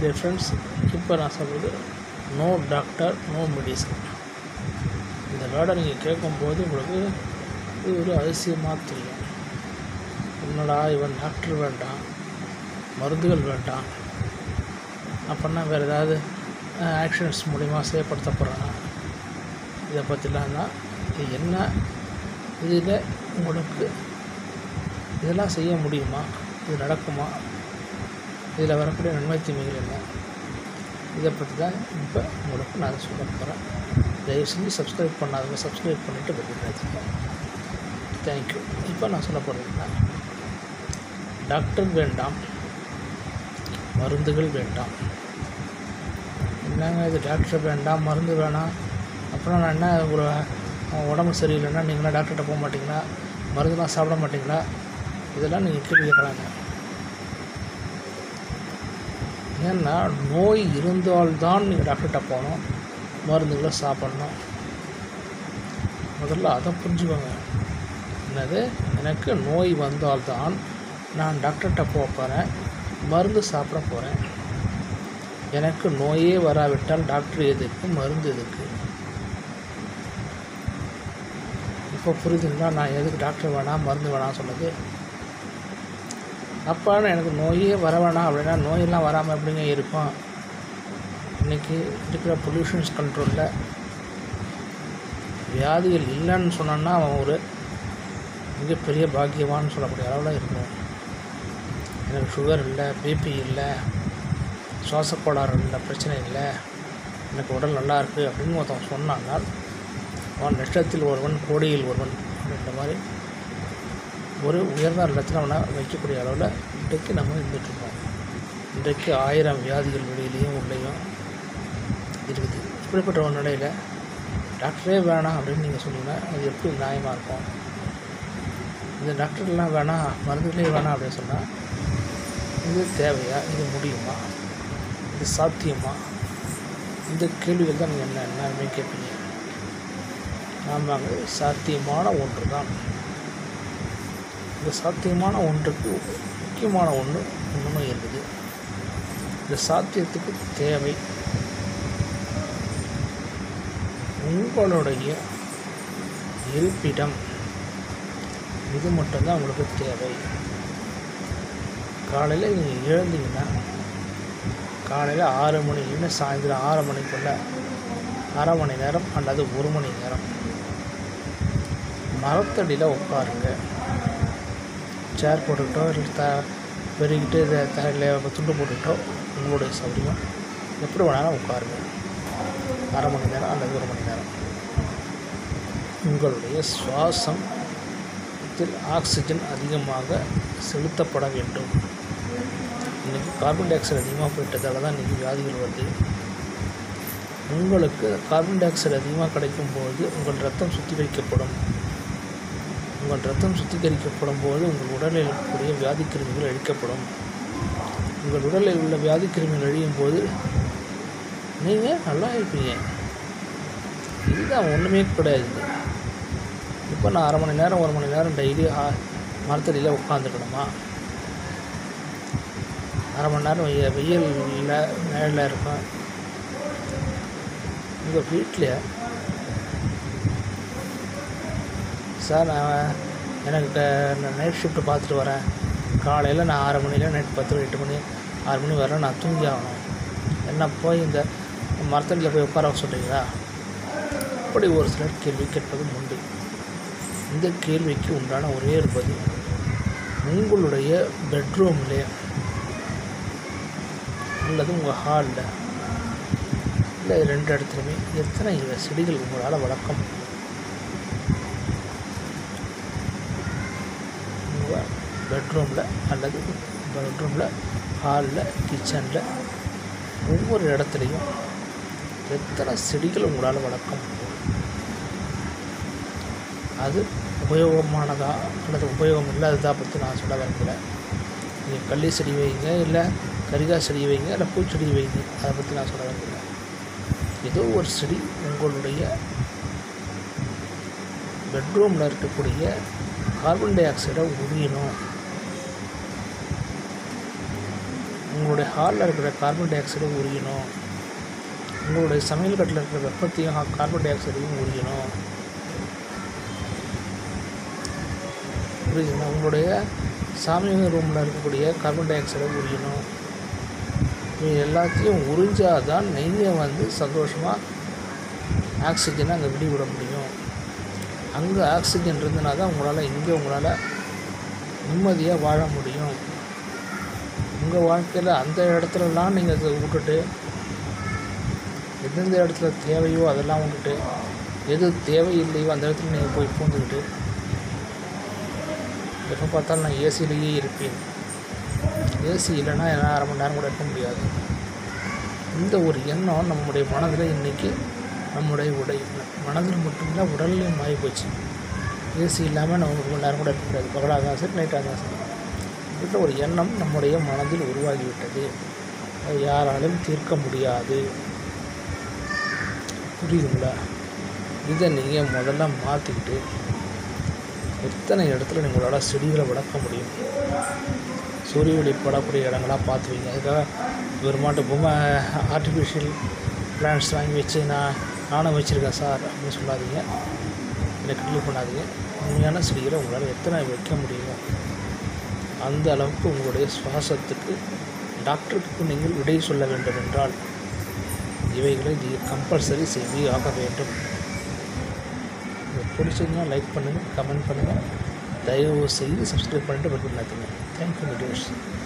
dear friends இப்போ நான் சொல்கிறது நோ டாக்டர் நோ மெடிசன் இந்த வேர்டை நீங்கள் கேட்கும்போது உங்களுக்கு இது ஒரு அதிசயமாக தெரியும் என்னடா இவன் டாக்டர் வேண்டாம் மருந்துகள் வேண்டாம் அப்படின்னா வேறு ஏதாவது ஆக்ஷன்ஸ் மூலிமா செயல்படுத்த போகிறானா இதை பற்றிலாம் தான் இது என்ன இதில் உங்களுக்கு இதெல்லாம் செய்ய முடியுமா இது நடக்குமா இதில் வரக்கூடிய நன்மை தீமைகள் என்ன இதை பற்றி தான் இப்போ உங்களுக்கு நான் சொல்ல போகிறேன் தயவு செஞ்சு சப்ஸ்கிரைப் பண்ணாதவங்க சப்ஸ்கிரைப் பண்ணிவிட்டு வெளியிடாதீங்க தேங்க்யூ இப்போ நான் சொல்ல போகிறதுன்னா டாக்டர் வேண்டாம் மருந்துகள் வேண்டாம் என்னங்க இது டாக்டர் வேண்டாம் மருந்து வேணாம் அப்புறம் நான் என்ன ஒரு உடம்பு சரியில்லைன்னா நீங்களாம் டாக்டர்கிட்ட போக மாட்டீங்களா மருந்துலாம் சாப்பிட மாட்டீங்களா இதெல்லாம் நீங்கள் கேள்வி கேட்குறாங்க ஏன்னா நோய் இருந்தால்தான் நீங்கள் டாக்டர்கிட்ட போகணும் மருந்துகளை சாப்பிட்ணும் முதல்ல அதை புரிஞ்சுக்கோங்க என்னது எனக்கு நோய் வந்தால்தான் நான் டாக்டர்கிட்ட போக போகிறேன் மருந்து சாப்பிட போகிறேன் எனக்கு நோயே வராவிட்டால் டாக்டர் எதுக்கு மருந்து எதுக்கு இப்போ புரியுதுங்களா நான் எதுக்கு டாக்டர் வேணாம் மருந்து வேணாம் சொன்னது அப்போ எனக்கு நோயே வர வேணாம் அப்படின்னா நோயெல்லாம் வராமல் எப்படிங்க இருக்கும் இன்றைக்கி இருக்கிற பொல்யூஷன்ஸ் கண்ட்ரோலில் வியாதிகள் இல்லைன்னு சொன்னான்னா அவன் ஒரு மிகப்பெரிய பாக்கியவான்னு சொல்லக்கூடிய அளவில் இருக்கும் எனக்கு சுகர் இல்லை பிபி இல்லை சுவாச கோளாறு இல்லை பிரச்சனை இல்லை எனக்கு உடல் நல்லா இருக்குது அப்படின்னு ஒருத்தன் சொன்னானால் அவன் லட்சத்தில் ஒருவன் கோடியில் ஒருவன் அப்படின்ற மாதிரி ஒரு உயர்ந்த இடத்துல அவனை வைக்கக்கூடிய அளவில் இன்றைக்கு நம்ம இருந்துகிட்ருக்கோம் இன்றைக்கு ஆயிரம் வியாதிகள் வெளியிலையும் உள்ளேயும் இருக்குது இப்படிப்பட்ட ஒரு நிலையில் டாக்டரே வேணாம் அப்படின்னு நீங்கள் சொன்னீங்கன்னா அது எப்படி நியாயமாக இருக்கும் இந்த டாக்டர்லாம் வேணாம் மருந்துகளே வேணாம் அப்படின்னு சொன்னால் இது தேவையா இது முடியுமா இது சாத்தியமா இந்த கேள்விகள் தான் நீங்கள் என்ன எல்லாருமே கேட்பீங்க ஆமாங்க சாத்தியமான ஒன்று தான் இந்த சாத்தியமான ஒன்றுக்கு முக்கியமான ஒன்று உண்மை இருக்குது இந்த சாத்தியத்துக்கு தேவை உங்களுடைய இருப்பிடம் இது மட்டும்தான் உங்களுக்கு தேவை காலையில் நீங்கள் எழுந்தீங்கன்னா காலையில் ஆறு மணிலேருந்து சாயந்தரம் ஆறு மணிக்குள்ளே அரை மணி நேரம் அல்லது ஒரு மணி நேரம் மரத்தடியில் உட்காருங்க சேர் போட்டுக்கிட்டோ இல்லை த பெருகிட்டு இதை தலையில் துண்டு போட்டுக்கிட்டோ உங்களுடைய சௌகரியம் எப்படி வேணாலும் உட்காருங்க அரை மணி நேரம் அல்லது ஒரு மணி நேரம் உங்களுடைய சுவாசம் ஆக்சிஜன் அதிகமாக செலுத்தப்பட வேண்டும் இன்றைக்கி கார்பன் டை ஆக்சைடு அதிகமாக போயிட்டதால தான் இன்றைக்கி வியாதிகள் வருது உங்களுக்கு கார்பன் டை ஆக்சைடு அதிகமாக கிடைக்கும்போது உங்கள் ரத்தம் சுத்திகரிக்கப்படும் உங்கள் ரத்தம் சுத்திகரிக்கப்படும் போது உங்கள் உடலில் இருக்கக்கூடிய வியாதி கிருமிகள் அழிக்கப்படும் உங்கள் உடலில் உள்ள வியாதி கிருமிகள் அழியும் போது நீங்கள் நல்லா இருப்பீங்க இதுதான் ஒன்றுமே கிடையாது இப்போ நான் அரை மணி நேரம் ஒரு மணி நேரம் டெய்லி மரத்தடியில் உட்காந்துக்கணுமா அரை மணி நேரம் வெய்ய வெயிலில் நிழலில் இருக்கும் உங்கள் வீட்டில் சார் நான் எனக்கு நான் நைட் ஷிஃப்ட்டு பார்த்துட்டு வரேன் காலையில் நான் ஆறு மணியில் நைட் பத்து எட்டு மணி ஆறு மணி வரேன் நான் தூங்கி ஆகணும் என்ன போய் இந்த மரத்தடியில் போய் உட்கார சொல்கிறீங்களா அப்படி ஒரு சிலர் கேள்வி கேட்பதும் உண்டு இந்த கேள்விக்கு உண்டான ஒரே ஒரு பதில் உங்களுடைய பெட்ரூமில் அல்லது உங்கள் ஹாலில் இல்லை ரெண்டு இடத்துலையுமே எத்தனை செடிகள் உங்களால் வளர்க்க முடியும் உங்கள் பெட்ரூமில் அல்லது பெட்ரூமில் ஹாலில் கிச்சனில் ஒவ்வொரு இடத்துலையும் எத்தனை செடிகள் உங்களால் வளர்க்க முடியும் அது உபயோகமானதா அல்லது உபயோகம் இல்லாததா பற்றி நான் சொல்ல விரும்பல நீங்கள் கள்ளி செடி வைங்க இல்லை கரிகாய் செடி வைங்க இல்லை பூச்செடி வைங்க அதை பற்றி நான் சொல்ல விரும்பல ஏதோ ஒரு செடி உங்களுடைய பெட்ரூமில் இருக்கக்கூடிய கார்பன் டை ஆக்சைடை உரியணும் உங்களுடைய ஹாலில் இருக்கிற கார்பன் டை ஆக்சைடை உரியணும் உங்களுடைய சமையல் கட்டில் இருக்கிற வெப்பத்தையும் ஹா- கார்பன் டை ஆக்சைடையும் உரியணும் புரியுதுங்களா உங்களுடைய சாமி ரூமில் இருக்கக்கூடிய கார்பன் டை ஆக்சைடை உரியணும் இது எல்லாத்தையும் உறிஞ்சாதான் தான் நீங்கள் வந்து சந்தோஷமாக ஆக்சிஜனை அங்கே வெளிவிட முடியும் அங்கே ஆக்சிஜன் இருந்தனா தான் உங்களால் இங்கே உங்களால் நிம்மதியாக வாழ முடியும் உங்கள் வாழ்க்கையில் அந்த இடத்துலலாம் நீங்கள் அதை விட்டுட்டு எந்தெந்த இடத்துல தேவையோ அதெல்லாம் விட்டுட்டு எது தேவையில்லையோ அந்த இடத்துல நீங்கள் போய் பூந்துக்கிட்டு எப்போ பார்த்தாலும் நான் ஏசிலேயே இருப்பேன் ஏசி இல்லைன்னா என்னால் அரை மணி நேரம் கூட இருக்க முடியாது இந்த ஒரு எண்ணம் நம்முடைய மனதில் இன்றைக்கி நம்முடைய உடை மனதில் மட்டுமில்லை உடல்லையும் மாறி போச்சு ஏசி இல்லாமல் நம்ம ஒரு மணி நேரம் கூட இருக்க முடியாது பகலாக தான் சரி நைட்டாக தான் சரி என்ற ஒரு எண்ணம் நம்முடைய மனதில் உருவாகிவிட்டது அது யாராலும் தீர்க்க முடியாது புரியுதுங்களா இதை நீங்கள் முதல்ல மாற்றிக்கிட்டு எத்தனை இடத்துல உங்களால் செடிகளை வளர்க்க முடியும் சூரிய ஒளி படக்கூடிய இடங்களாக பார்த்து வைங்க அதுக்காக வெறுமாட்டு பொம்மை ஆர்டிஃபிஷியல் பிளான்ட்ஸ் வாங்கி வச்சு நான் நானும் வச்சுருக்கேன் சார் அப்படின்னு சொல்லாதீங்க என்னை கிண்டல் பண்ணாதீங்க உண்மையான செடிகளை உங்களால் எத்தனை வைக்க முடியுமோ அந்த அளவுக்கு உங்களுடைய சுவாசத்துக்கு டாக்டருக்கு நீங்கள் விடை சொல்ல வேண்டும் என்றால் இவைகளை நீங்கள் கம்பல்சரி செய்து ஆக வேண்டும் உங்களுக்கு பிடிச்சதுன்னா லைக் பண்ணுங்கள் கமெண்ட் பண்ணுங்கள் தயவு செய்து சப்ஸ்கிரைப் பண்ணிட்டு பட்டன் மாற்றுங்க தேங்க்யூ மீடியோஸ்